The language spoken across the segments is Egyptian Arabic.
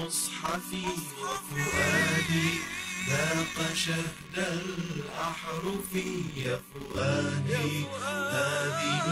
المصحف وفؤادي ذاق شهد الأحرف يا فؤادي هذه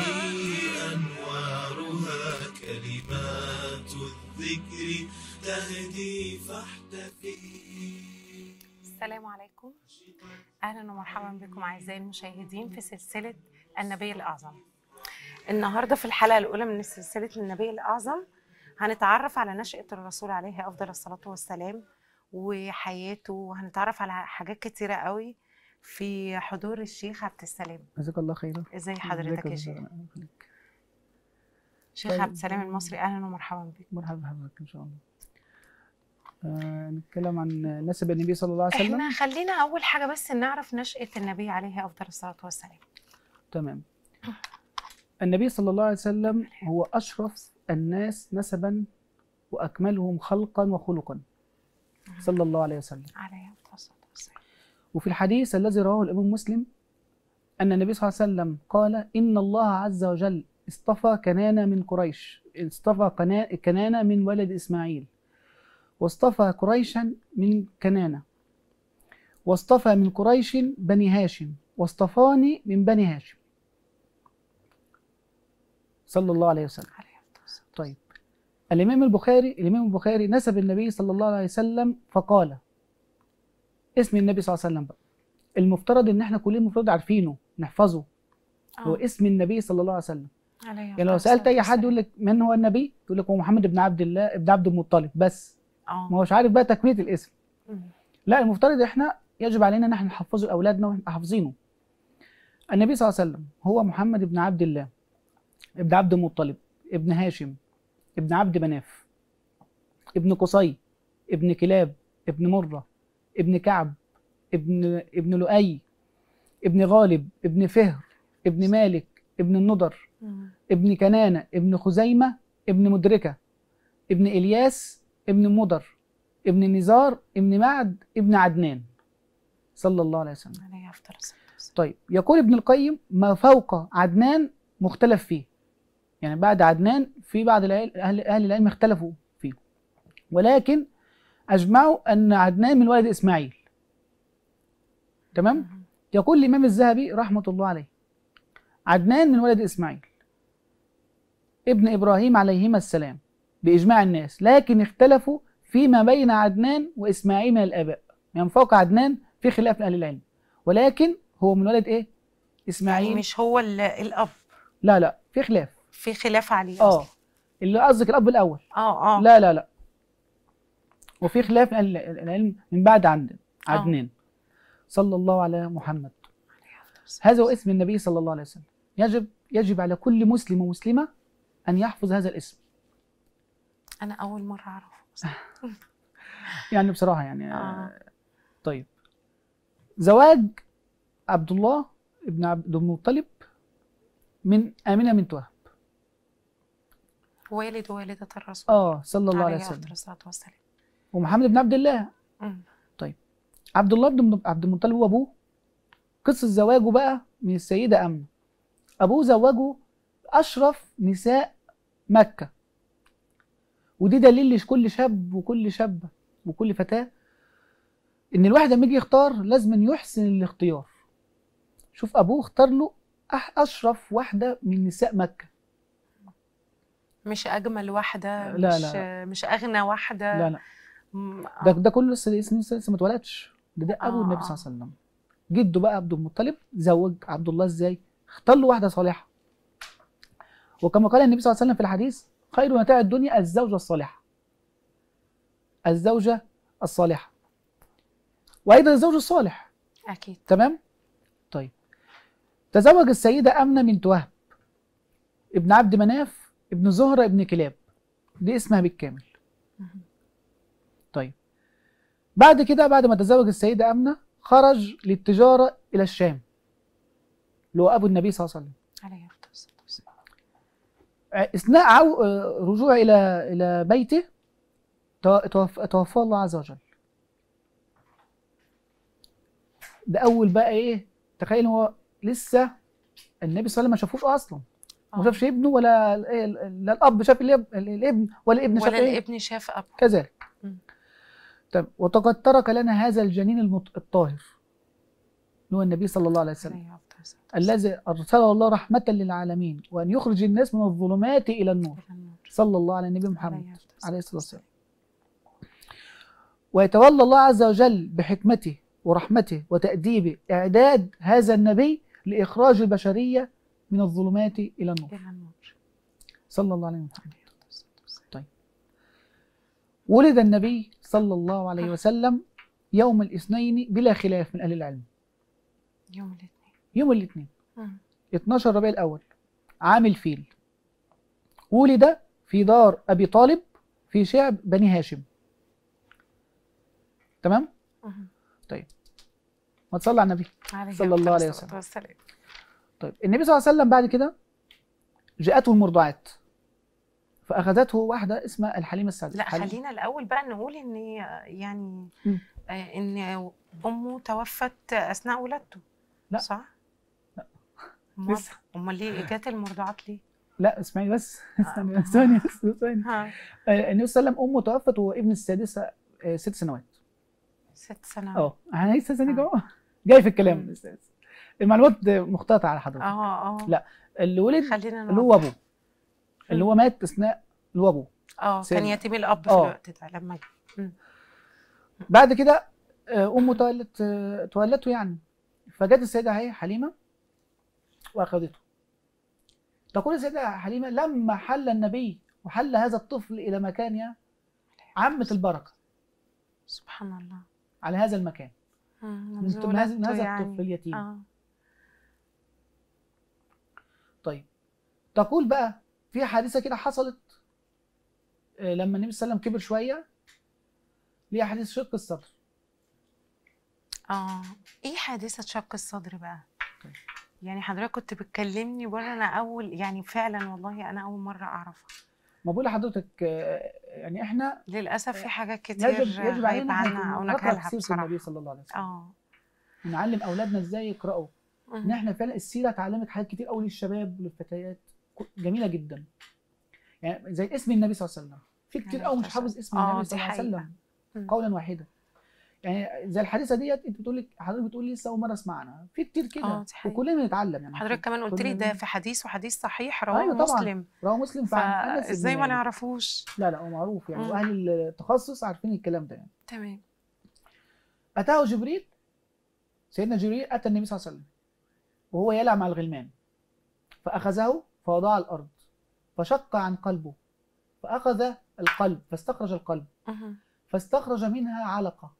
أنوارها كلمات الذكر تهدي فاحتفي السلام عليكم اهلا ومرحبا بكم اعزائي المشاهدين في سلسله النبي الاعظم النهارده في الحلقه الاولى من سلسله النبي الاعظم هنتعرف على نشاه الرسول عليه افضل الصلاه والسلام وحياته وهنتعرف على حاجات كتيره قوي في حضور الشيخ عبد السلام جزاك الله خيرا ازي ازيك حضرتك يا يا شيخ أستاذ؟ الله يخليك. شيخ طيب. عبد السلام المصري اهلا ومرحبا بك مرحبا بحضرتك ان شاء الله آه نتكلم عن نسب النبي صلى الله عليه وسلم احنا خلينا اول حاجه بس نعرف نشاه النبي عليه افضل الصلاه والسلام تمام النبي صلى الله عليه وسلم هو اشرف الناس نسبا واكملهم خلقا وخلقا صلى الله عليه وسلم عليه افضل الصلاه والسلام وفي الحديث الذي رواه الامام مسلم ان النبي صلى الله عليه وسلم قال ان الله عز وجل اصطفى كنانه من قريش اصطفى كنا- كنانه من ولد اسماعيل واصطفى قريشا من كنانه واصطفى من قريش بني هاشم واصطفاني من بني هاشم صلى الله عليه وسلم عليه افضل الصلاه طيب الإمام البخاري الإمام البخاري نسب النبي صلى الله عليه وسلم فقال اسم النبي صلى الله عليه وسلم بقى المفترض إن إحنا كلنا المفروض عارفينه نحفظه هو آه. اسم النبي صلى الله عليه وسلم عليه يعني لو أفضل سألت الصلاة أي حد يقول والسلام. لك من هو النبي يقول لك هو محمد بن عبد الله ابن عبد المطلب بس اه ما هوش عارف بقى تكملة الاسم مم. لا المفترض إحنا يجب علينا إن إحنا نحفظه لأولادنا ونبقى حافظينه النبي صلى الله عليه وسلم هو محمد بن عبد الله ابن عبد المطلب ابن هاشم ابن عبد مناف ابن قصي ابن كلاب ابن مرة ابن كعب ابن ابن لؤي ابن غالب ابن فهر ابن مالك ابن النضر مم. ابن كنانة ابن خزيمة ابن مدركة ابن إلياس ابن مضر ابن نزار ابن معد ابن عدنان صلى الله عليه وسلم عليه افضل الصلاه والسلام طيب يقول ابن القيم ما فوق عدنان مختلف فيه يعني بعد عدنان في بعض العل- اهل اهل العلم اختلفوا فيه ولكن اجمعوا ان عدنان من ولد اسماعيل تمام مم. يقول الامام الذهبي رحمه الله عليه عدنان من ولد اسماعيل ابن ابراهيم عليهما السلام باجماع الناس لكن اختلفوا فيما بين عدنان واسماعيل من الاباء يعني فوق عدنان في خلاف من اهل العلم ولكن هو من ولد ايه يعني اسماعيل مش هو ال- الاب لا لا في خلاف في خلاف عليه اه أصلاً. اللي قصدك الاب الاول اه اه لا لا لا وفي خلاف من أهل العلم من بعد عند آه. عدنان صلى الله على محمد عليه أفضل الصلاة هذا هو اسم النبي صلى الله عليه وسلم يجب يجب على كل مسلم ومسلمة أن يحفظ هذا الاسم انا اول مره اعرفه أصلاً. يعني بصراحة يعني آه. آه. طيب زواج عبد الله ابن عبد المطلب من آمنة من وهب والد ووالده الرسول اه صلى الله عليه عليه وسلم افضل الصلاه والسلام ومحمد بن عبد الله مم. عبد الله بن عبد المطلب وابوه قصة زواجه بقى من السيدة آمنة أبوه زوجه أشرف نساء مكة ودي دليل لكل شاب وكل شابة وكل فتاة إن الواحد لما يجي يختار لازم يحسن الاختيار شوف أبوه اختار له أح- أشرف واحدة من نساء مكة مش اجمل واحده لا، مش لا، مش اغنى واحده لا لا مم، آه. ده ده كله لسه لسه لسه, لسه ما اتولدش ده ده أبو آه، النبي آه. صلى الله عليه وسلم جده بقى عبد المطلب زوج عبد الله ازاي؟ اختار له واحده صالحه وكما قال النبي صلى الله عليه وسلم في الحديث خير متاع الدنيا الزوجه الصالحه الزوجه الصالحه وايضا الزوج الصالح اكيد تمام طيب تزوج السيده امنه بنت وهب ابن عبد مناف ابن زهره ابن كلاب دي اسمها بالكامل مم. طيب بعد كده بعد ما تزوج السيدة أمنة خرج للتجارة إلى الشام اللي هو أبو النبي صلى الله عليه وسلم عليه افضل الصلاه والسلام اثناء عو... آه، رجوعه الى الى بيته تو- توف... توفاه الله عز وجل ده اول بقى ايه تخيل هو لسه النبي صلى الله عليه وسلم ما شافوش اصلا ما آه. شافش ابنه ولا ال- ال- لا الاب شاف الاب- الابن ولا الابن شاف ولا ايه الابن شاف اب كذلك مم. طب وقد ترك لنا هذا الجنين المط- الطاهر اللي هو النبي صلى الله عليه وسلم عليه أفضل الصلاة والسلام. الذي ارسله الله رحمه للعالمين وان يخرج الناس من الظلمات الى النور إلى النور. صلى الله على النبي عليه محمد أفضل عليه الصلاه والسلام ويتولى الله عز وجل بحكمته ورحمته وتأديبه إعداد هذا النبي لإخراج البشرية من الظلمات إلى النور إلى النور صلى الله عليه وسلم عليه أفضل الصلاة والسلام. ولد النبي صلى الله عليه وسلم يوم الاثنين بلا خلاف من أهل العلم يوم الاثنين يوم الاثنين مم. 12 ربيع الأول عام الفيل ولد في دار أبي طالب في شعب بني هاشم تمام مم. ما تصلي على النبي عليه صلى الله أفضل عليه الصلاة وسلم. والسلام. طيب النبي صلى الله عليه وسلم بعد كده جاءته المرضعات فأخذته واحدة اسمها الحليمة السعدية لا حليمة. خلينا الاول بقى نقول ان يعني مم. آه، ان امه توفت اثناء ولادته لا. صح لا. امال لسه. امال ليه جت المرضعات ليه لا اسمعي بس ثانية آه. ثانية بس ثانية ها آه، النبي صلى الله عليه وسلم أمه توفت وهو ابن السادسة آه، ست سنوات ست سنوات اه انا لسه ثانية آه. جوه جاي في الكلام مم. أستاذ. المعلومات مختلطة على حضرتك اه اه لا. اللي ولد خلينا اللي هو نوضح. أبوه اللي هو مات أثناء اللي هو أبوه اه كان سيدنا. يتيم الاب في آه. الوقت ده لما جه بعد كده آه، امه تولت آه، تولته يعني فجت السيده هي حليمه واخذته تقول السيده حليمه لما حل النبي وحل هذا الطفل الى مكان يا عامه البركه سبحان الله على هذا المكان مم، من منذ من هذا من ولادته هذا يعني. الطفل اليتيم اه طيب تقول بقى في حادثه كده حصلت آه، لما النبي صلى الله عليه وسلم كبر شويه ليه حديث شق الصدر اه ايه حادثه شق الصدر بقى طيب. يعني حضرتك كنت بتكلمني بره انا اول يعني فعلا والله انا اول مره اعرفها ما بقول لحضرتك آه، يعني احنا للاسف في حاجات كتير يجب يجب غايبه علينا عنا او احنا نقرا نجهلها سيره بصراحه النبي صلى الله عليه وسلم اه نعلم اولادنا ازاي يقراوا ان مم. احنا فعلا السيره اتعلمت حاجات كتير قوي للشباب وللفتيات ك- جميله جدا يعني زي اسم النبي صلى الله عليه وسلم في كتير عليه قوي مش الصلاة حافظ اسم آه، النبي دي صلى الله عليه حقيقة. وسلم مم. قولا واحدا يعني زي الحادثه ديت انت بتقول لك حضرتك بتقول لي لسه اول مره اسمع عنها في كتير آه، كده دي حقيقة. وكلنا نتعلم يعني حضرتك كمان قلت لي كلنا- ده في حديث وحديث صحيح رواه أيوة طبعاً. مسلم رواه مسلم فعن انس بن فازاي ما مالك. نعرفوش لا لا هو معروف يعني مم. واهل التخصص عارفين الكلام ده يعني تمام اتاه جبريل سيدنا جبريل اتى النبي صلى الله عليه وسلم وهو يلعب مع الغلمان فاخذه فوضعه على الارض فشق عن قلبه فاخذ القلب فاستخرج القلب مهم. فاستخرج منها علقه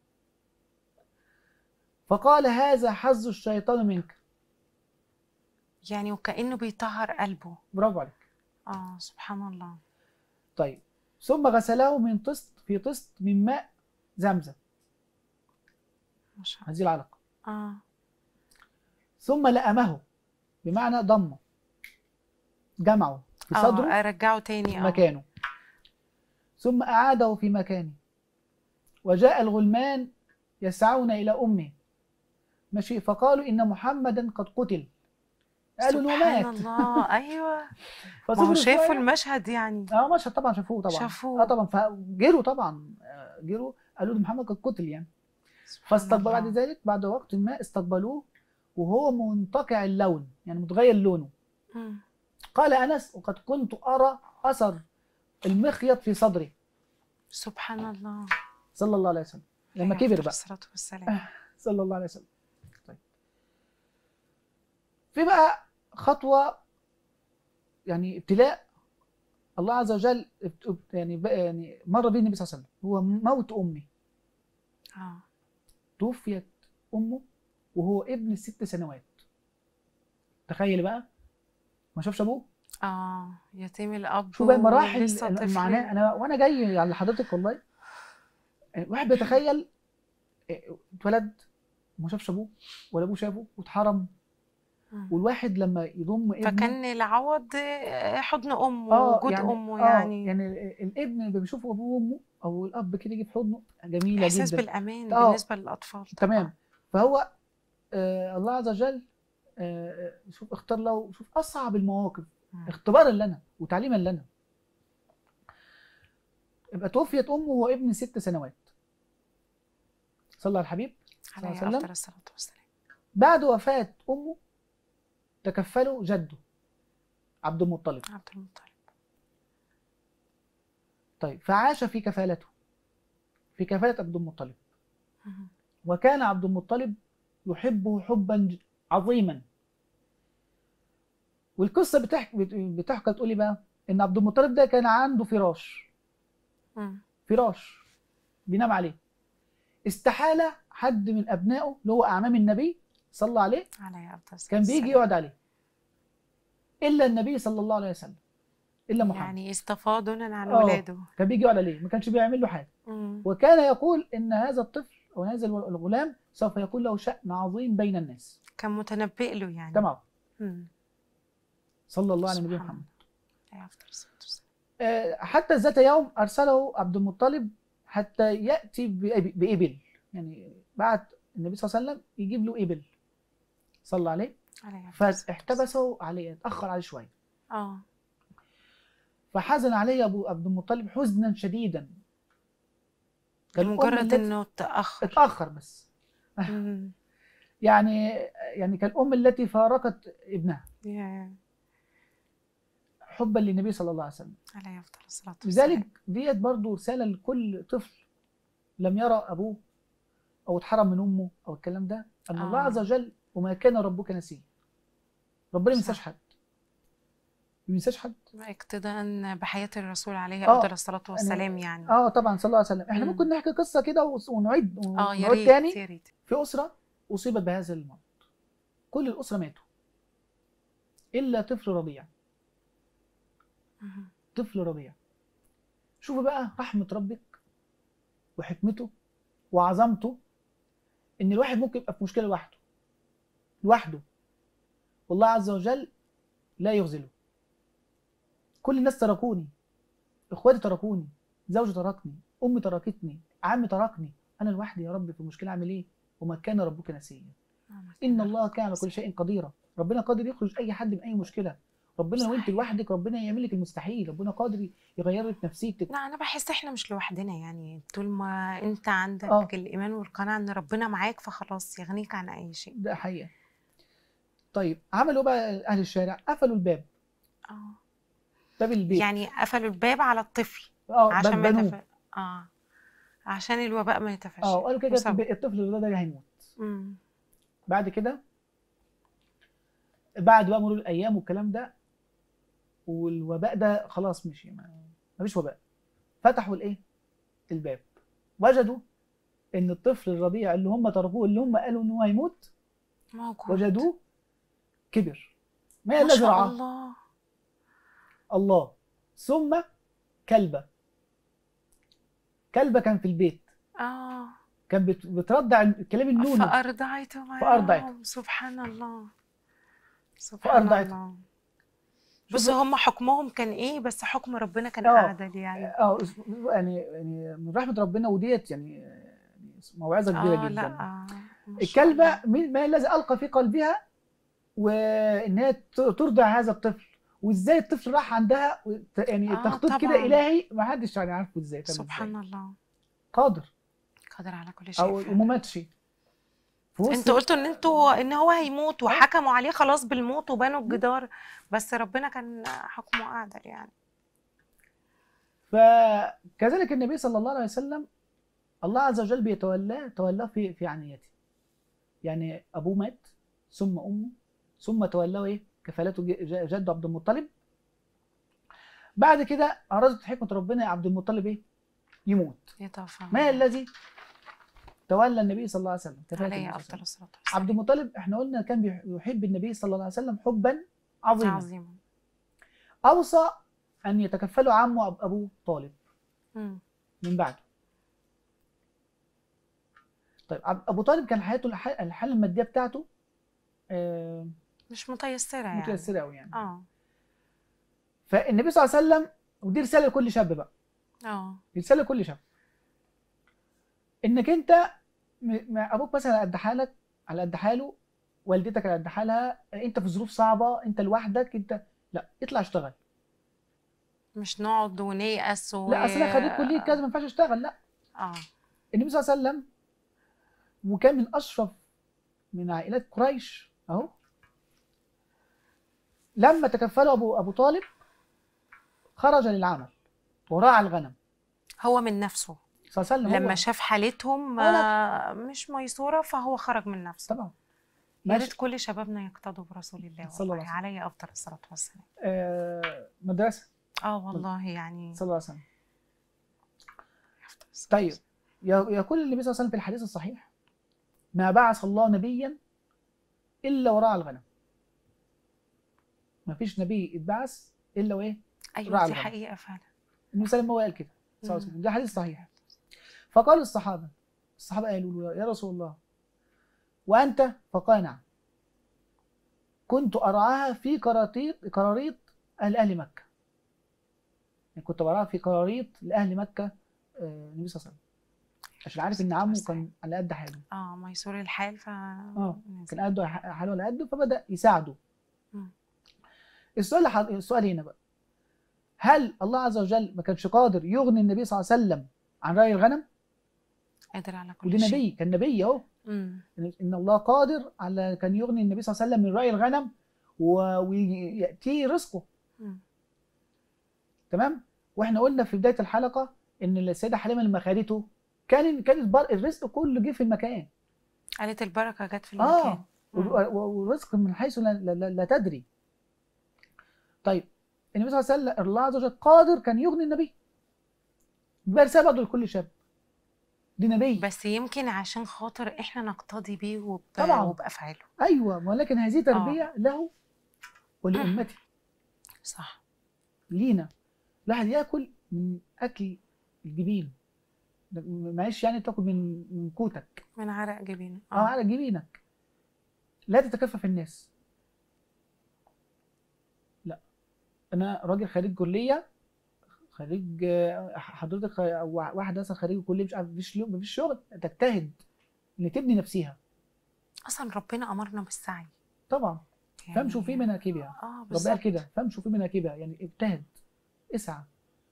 فقال هذا حظ الشيطان منك يعني وكانه بيطهر قلبه برافو عليك اه سبحان الله طيب ثم غسله من طست في طست من ماء زمزم ما شاء الله هذه العلقه اه ثم لأمه بمعنى ضمه جمعه في صدره اه ارجعه تاني اه مكانه ثم أعاده في مكانه وجاء الغلمان يسعون إلى أمه ماشي فقالوا إن محمدا قد قتل قالوا إنه سبحان مات الله ايوه ما هو فصبروا شافوا شوية. المشهد يعني اه مشهد طبعا شافوه طبعا شافوه. اه طبعا فجروا طبعا آه، جروا قالوا له محمد قد قتل يعني سبحان فاستقبل بعد الله. ذلك بعد وقت ما استقبلوه وهو منتقع اللون يعني متغير لونه مم. قال انس وقد كنت ارى اثر المخيط في صدري سبحان الله صلى الله عليه وسلم لما عليه كبر أفضل بقى الصلاة والسلام صلى الله عليه وسلم طيب في بقى خطوه يعني ابتلاء الله عز وجل ابت- يعني بقى يعني مر به النبي صلى الله عليه وسلم هو موت امه اه توفيت امه وهو ابن ست سنوات تخيل بقى ما شافش ابوه اه يتيم الاب شوف بقى مراحل ولسه طفل. المعاناه انا وانا جاي على حضرتك والله واحد بيتخيل إيه، اتولد وما شافش ابوه ولا ابوه شافه واتحرم مم. والواحد لما يضم ابنه فكان العوض آه، حضن امه اه وجود يعني امه آه يعني, يعني ال- الابن اللي بيشوف ابوه وامه او الاب كده يجي في حضنه جميله احساس جدا بالامان آه. بالنسبه للاطفال طبعاً. تمام فهو آه الله عز وجل آه آه، شوف اختار له شوف اصعب المواقف مم. اختبارا لنا وتعليما لنا يبقى توفيت امه وهو ابن ست سنوات صلى على الحبيب صلى الله عليه عليه وسلم. افضل الصلاه والسلام بعد وفاه امه تكفله جده عبد المطلب عبد المطلب طيب فعاش في كفالته في كفاله عبد المطلب مم. وكان عبد المطلب يحبه حبا ج- عظيما والقصه بتحكي بت- بتحكى تقول لي بقى ان عبد المطلب ده كان عنده فراش مم. فراش بينام عليه استحاله حد من ابنائه اللي هو اعمام النبي صلى عليه عليه افضل الصلاه كان بيجي والسلام. يقعد عليه الا النبي صلى الله عليه وسلم الا محمد يعني اصطفى دونا عن آه. ولاده كان بيجي يقعد عليه ما كانش بيعمل له حاجه مم. وكان يقول ان هذا الطفل او هذا الغلام سوف يكون له شأن عظيم بين الناس كان متنبئ له يعني تمام مم. صلى الله على النبي سبحان محمد عليه افضل الصلاه والسلام آه، حتى ذات يوم ارسله عبد المطلب حتى ياتي بإب- بابل يعني بعت النبي صلى الله عليه وسلم يجيب له ابل صلى عليه عليه أفضل الصلاة والسلام. فاحتبسه عليه اتاخر عليه شويه اه فحزن عليه ابو عبد المطلب حزنا شديدا كان الأم مجرد التي- انه تاخر اتاخر بس مم. يعني يعني كالام التي فارقت ابنها يا- حبا للنبي صلى الله عليه وسلم عليه افضل الصلاه والسلام لذلك ديت برضو رساله لكل طفل لم يرى ابوه او اتحرم من امه او الكلام ده ان آه. الله عز وجل وما كان ربك نسيا ربنا ما ينساش صح. حد ما ينساش حد اقتداء بحياه الرسول عليه آه. افضل الصلاه والسلام يعني اه طبعا صلى الله عليه وسلم احنا مم. ممكن نحكي قصه كده وس- ونعيد اه يا ونعود ريت تاني يا ريت في اسره اصيبت بهذا المرض كل الاسره ماتوا الا طفل رضيع مم. طفل رضيع شوفوا بقى رحمة ربك وحكمته وعظمته إن الواحد ممكن يبقى في مشكلة لوحده لوحده والله عز وجل لا يخذله كل الناس تركوني إخواتي تركوني زوجي تركني أمي تركتني عمي تركني أنا لوحدي يا رب في مشكلة أعمل إيه وما كان ربك نسيا إن الله كان على كل شيء قديرا ربنا قادر يخرج أي حد من أي مشكلة ربنا لو أنت صحيح. لوحدك ربنا يعمل لك المستحيل ربنا قادر يغير لك نفسيتك لا انا بحس احنا مش لوحدنا يعني طول ما انت عندك آه. الايمان والقناعه ان ربنا معاك فخلاص يغنيك عن اي شيء ده حقيقة طيب عملوا بقى أهل الشارع قفلوا الباب اه باب البيت يعني قفلوا الباب على الطفل اه عشان ما بنوه يتف... اه عشان الوباء ما يتفشى اه قالوا كده وسابوا. الطفل ده, ده هيموت مم. بعد كده بعد بقى مرور الايام والكلام ده والوباء ده خلاص مشي ما مفيش وباء فتحوا الايه الباب وجدوا ان الطفل الرضيع اللي هم تركوه اللي هم قالوا ان هو هيموت موجود وجدوه كبر ما ما الذي شاء رعاه الله الله ثم كلبه كلبه كان في البيت اه كان بت- بترضع الكلاب النونو فأرضعته معاهم فأرضعته. سبحان الله سبحان فأرضعته. الله شوف- بص هم حكمهم كان ايه بس حكم ربنا كان آه. اعدل يعني اه يعني يعني من رحمه ربنا وديت يعني يعني موعظه كبيره اه جدا لا آه. ما شاء الكلبه الله. مين- ما الذي القى في قلبها وان هي ت- ترضع هذا الطفل وازاي الطفل راح عندها وت- يعني آه، تخطيط كده طبعاً. الهي ما حدش يعني عارفه ازاي تم سبحان إزاي. الله قادر قادر على كل شيء او فعلا. وما ماتش في وسط- انتوا قلتوا ان انتوا ان هو هيموت وحكموا عليه خلاص بالموت وبنوا الجدار بس ربنا كان حكمه اعدل يعني فكذلك النبي صلى الله عليه وسلم الله عز وجل بيتولاه تولاه في في عنيته يعني ابوه مات ثم امه ثم تولاه ايه كفالته ج- ج- جده عبد المطلب بعد كده ارادت حكمه ربنا عبد المطلب ايه يموت يتوفى ما الذي تولى النبي صلى الله عليه وسلم كفاله النبي عليه صلى الله عليه افضل وسلم. الصلاه والسلام عبد المطلب احنا قلنا كان بيح- يحب النبي صلى الله عليه وسلم حبا عظيما عظيما اوصى ان يتكفله عمه أب- ابوه طالب مم. من بعده طيب عب- ابو طالب كان حياته الح- الحاله الماديه بتاعته آه، مش متيسره يعني متيسره قوي يعني اه فالنبي صلى الله عليه وسلم ودي رساله لكل شاب بقى اه رساله لكل شاب انك انت م- مع ابوك مثلا على قد حالك على قد حاله والدتك على قد حالها انت في ظروف صعبه انت لوحدك انت لا اطلع اشتغل مش نقعد ونيأس و... لا اصل انا خريج كليه كذا ما ينفعش اشتغل لا اه النبي صلى الله عليه وسلم وكان من اشرف من عائلات قريش اهو لما تكفله ابو ابو طالب خرج للعمل وراعى الغنم هو من نفسه صلى الله عليه وسلم لما هو- شاف حالتهم آه، آه، مش ميسوره فهو خرج من نفسه طبعا يا ريت ماشي كل شبابنا يقتدوا برسول الله صلى الله والله عليه افضل الصلاه والسلام آه مدرسه اه والله يعني صلى الله عليه وسلم أفضل الصلاة طيب والسلام. ي- يقول النبي صلى الله عليه وسلم في الحديث الصحيح ما بعث الله نبيا الا وراء الغنم ما فيش نبي اتبعث الا وايه ايوه راعي دي الغنم. حقيقه فعلا النبي صلى الله عليه وسلم هو قال كده صلى الله عليه مم. وسلم ده حديث صحيح فقال الصحابه الصحابه قالوا له يا رسول الله وانت فقال نعم كنت ارعاها في قراطيط قراريط اهل اهل مكه يعني كنت برعاها في قراريط لاهل مكه آه، النبي صلى الله عليه وسلم عشان عارف ان عمه كان على قد حاله اه ميسور الحال ف اه نزل. كان قده حاله على قده فبدا يساعده مم. السؤال لح- السؤال هنا بقى هل الله عز وجل ما كانش قادر يغني النبي صلى الله عليه وسلم عن رأي الغنم قادر على كل ودي شيء نبي كان نبي اهو مم. ان إن الله قادر على كان يغني النبي صلى الله عليه وسلم من رأي الغنم و- وياتيه رزقه مم. تمام واحنا قلنا في بدايه الحلقه ان السيده حليمه لما خدته كان كان البر- الرزق كله جه في المكان قالت البركه جت في المكان اه مم. و- و- والرزق من حيث لا, لا, لا, لا تدري طيب النبي صلى الله عليه وسلم الله عز وجل قادر كان يغني النبي برسالة لكل شاب دي نبي بس يمكن عشان خاطر احنا نقتدي بيه وب... طبعاً. وبافعاله ايوه ولكن هذه تربيه له ولامته صح لينا الواحد ياكل من اكل الجبين ده معلش يعني تاكل من من قوتك من عرق جبينه اه على جبينك لا تتكفف الناس لا انا راجل خريج كليه خريج آه، حضرتك خ- او واحد مثلا خريج كليه مش عارف مفيش لو- مفيش شغل تجتهد ان تبني نفسها اصلا ربنا امرنا بالسعي طبعا يعني فامشوا في مناكبها اه ربنا قال بالظبط كده فامشوا في مناكبها يعني اجتهد اسعى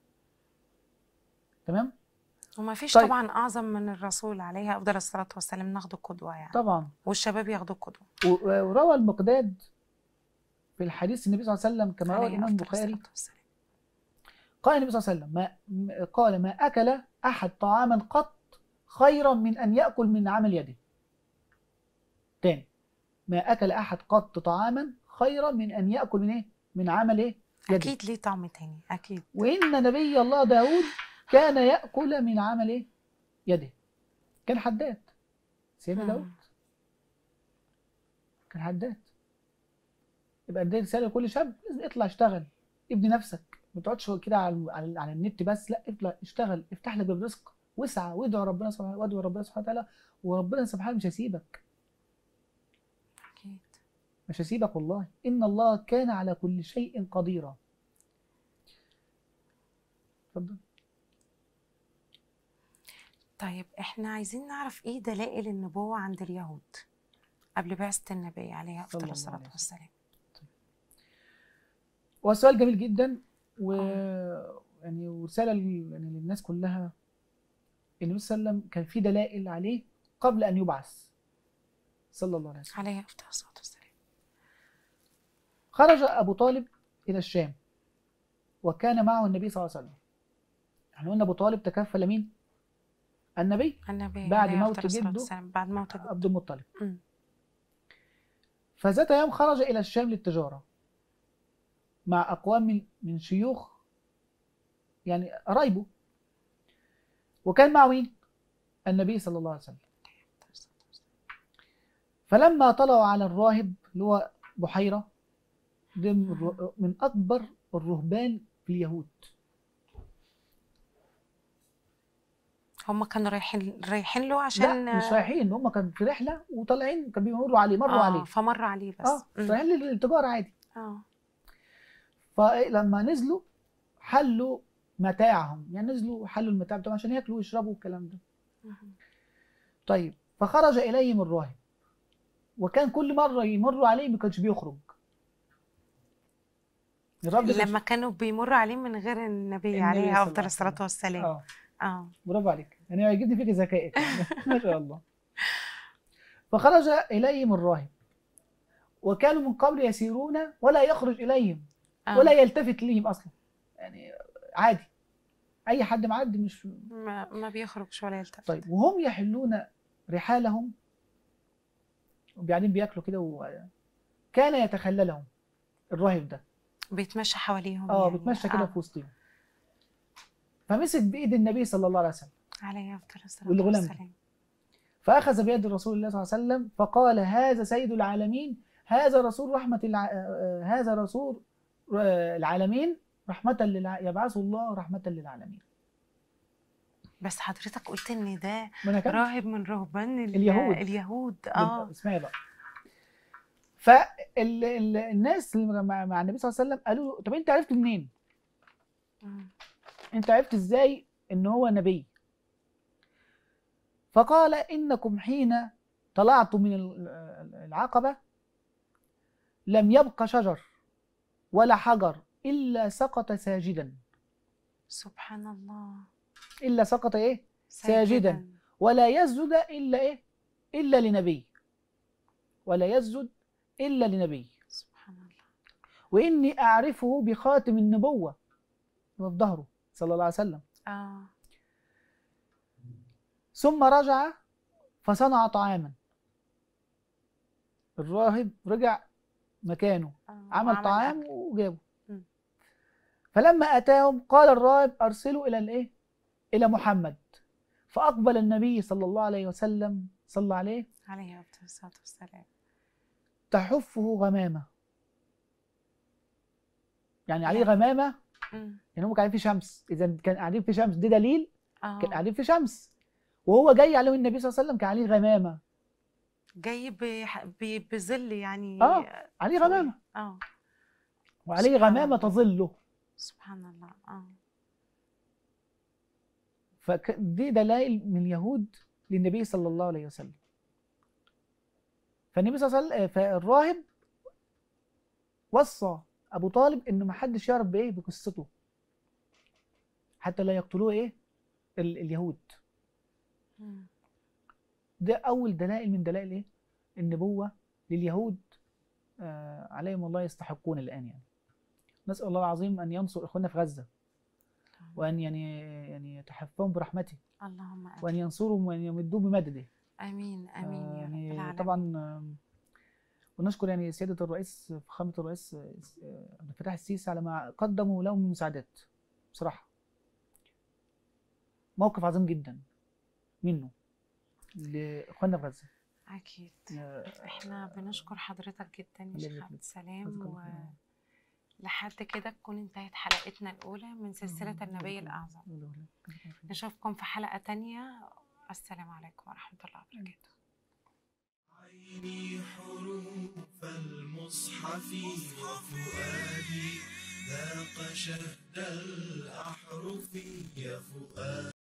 تمام وما فيش طيب. طبعا اعظم من الرسول عليه افضل الصلاه والسلام ناخده قدوه يعني طبعا والشباب ياخدوا قدوه و- وروى المقداد في الحديث النبي صلى الله عليه وسلم كما روى عليه الامام أفضل البخاري الصلاة والسلام. قال النبي صلى الله عليه وسلم ما م- قال ما أكل أحد طعاما قط خيرا من أن يأكل من عمل يده تاني ما أكل أحد قط طعاما خيرا من أن يأكل من إيه؟ من عمل إيه؟ يده اكيد ليه طعم تاني اكيد وإن نبي الله داود كان يأكل من عمل إيه؟ يده كان حداد سيدنا مم. داود كان حداد يبقى دي رسالة لكل شاب لازم اطلع اشتغل ابني نفسك ما تقعدش كده على على, على النت بس لا اطلع اشتغل افتح لك الرزق واسعى وادعو ربنا سبحانه وادعو ربنا سبحانه وتعالى وربنا سبحانه مش هيسيبك اكيد مش هيسيبك والله ان الله كان على كل شيء قديرا اتفضل طيب احنا عايزين نعرف ايه دلائل النبوه عند اليهود قبل بعثه النبي عليه صلى افضل الله الصلاه عليه وسلم. والسلام هو سؤال جميل جدا و آه. يعني ورساله لل- يعني للناس كلها النبي صلى الله عليه وسلم كان في دلائل عليه قبل ان يبعث صلى الله عليه وسلم عليه افضل الصلاه والسلام خرج ابو طالب الى الشام وكان معه النبي صلى الله عليه وسلم احنا قلنا ابو طالب تكفل مين النبي النبي بعد عليه موت أفضل الصلاة جده والسلام. بعد موت جده عبد المطلب مم. فذات يوم خرج الى الشام للتجاره مع اقوام من من شيوخ يعني قرايبه وكان معه مين النبي صلى الله عليه وسلم فلما طلعوا على الراهب اللي هو بحيرة ده من الر- من أكبر الرهبان في اليهود هم كانوا رايحين رايحين له عشان لا مش رايحين هم كانوا في رحلة وطالعين كانوا بيمروا عليه مروا آه عليه فمر عليه بس اه مم. رايحين للتجارة عادي اه فلما نزلوا حلوا متاعهم يعني نزلوا حلوا المتاع بتاعهم عشان ياكلوا ويشربوا الكلام ده مم. طيب فخرج إليهم الراهب وكان كل مرة يمروا عليه ما كانش بيخرج الراهب ده كانش- لما كانوا بيمروا عليه من غير النبي النبي عليه صلى الله افضل عليه الصلاه وسلم. والسلام اه اه برافو عليك يعني يعجبني فيك ذكائك ما شاء الله فخرج إليهم الراهب وكانوا من قبل يسيرون ولا يخرج إليهم آه. ولا يلتفت ليهم أصلا يعني عادي أي حد معدي مش ما, ما بيخرجش ولا يلتفت طيب وهم يحلون رحالهم وبعدين بياكلوا كده وكان يتخللهم الراهب ده بيتمشى حواليهم اه يعني. بيتمشى كده آه. في وسطهم فمسك بايد النبي صلى الله عليه وسلم عليه افضل الصلاه والغلام ده. والسلام فاخذ بيد رسول الله صلى الله عليه وسلم فقال هذا سيد العالمين هذا رسول رحمه الع... آه، هذا رسول آه، العالمين رحمه للع... يبعثه الله رحمه للعالمين بس حضرتك قلت ان ده ما انا كان راهب من رهبان ال- اليهود. اليهود اه اسمعي بقى فالناس اللي مع, مع النبي صلى الله عليه وسلم قالوا له طب انت عرفت منين؟ مم. انت عرفت ازاي ان هو نبي؟ فقال انكم حين طلعتم من ال- العقبه لم يبق شجر ولا حجر الا سقط ساجدا سبحان الله الا سقط ايه؟ ساجداً. ولا يسجد الا ايه؟ الا لنبي ولا يسجد الا لنبي سبحان الله واني اعرفه بخاتم النبوه في ظهره صلى الله عليه وسلم اه ثم رجع فصنع طعاما الراهب رجع مكانه آه. عمل وعمل طعام أكل. وجابه مم. فلما اتاهم قال الراهب ارسلوا الى الايه الى محمد فاقبل النبي صلى الله عليه وسلم صلى عليه عليه افضل الصلاه والسلام تحفه غمامه يعني عليه يعني- غمامه مم. يعني هم قاعدين في شمس اذا كان قاعدين في شمس ده دليل اه كان قاعدين في شمس وهو جاي عليه النبي صلى الله عليه وسلم كان عليه غمامه جاي بح- ب- بظل يعني آه. عليه فوق. غمامه اه وعليه سبحان غمامه الله. تظله سبحان الله اه فدي دلائل من اليهود للنبي صلى الله عليه وسلم فالنبي صلى الله عليه وسلم فالراهب وصى ابو طالب انه ما حدش يعرف بايه بقصته حتى لا يقتلوه ايه ال- اليهود مم. ده اول دلائل من دلائل ايه النبوه لليهود آه عليهم الله يستحقون الان يعني نسال الله العظيم ان ينصر اخواننا في غزه وان يعني يعني يتحفهم برحمته اللهم امين وان ينصرهم وان يمدوهم بمدده امين امين آه، يا رب يعني العالمين طبعا آم، ونشكر يعني سياده الرئيس فخامه الرئيس آه، عبد الفتاح السيسي على ما قدموا لهم من مساعدات بصراحه موقف عظيم جدا منه لاخواننا في غزه اكيد آه، احنا بنشكر حضرتك جدا الله يا شيخ يبارك عبد لك. السلام جزاك الله و خير. لحد كده تكون انتهت حلقتنا الأولى من سلسلة النبي الأعظم نشوفكم في حلقة تانية السلام عليكم ورحمة الله وبركاته عيني حروف المصحف وفؤادي ذاق شهد الأحرف يا فؤاد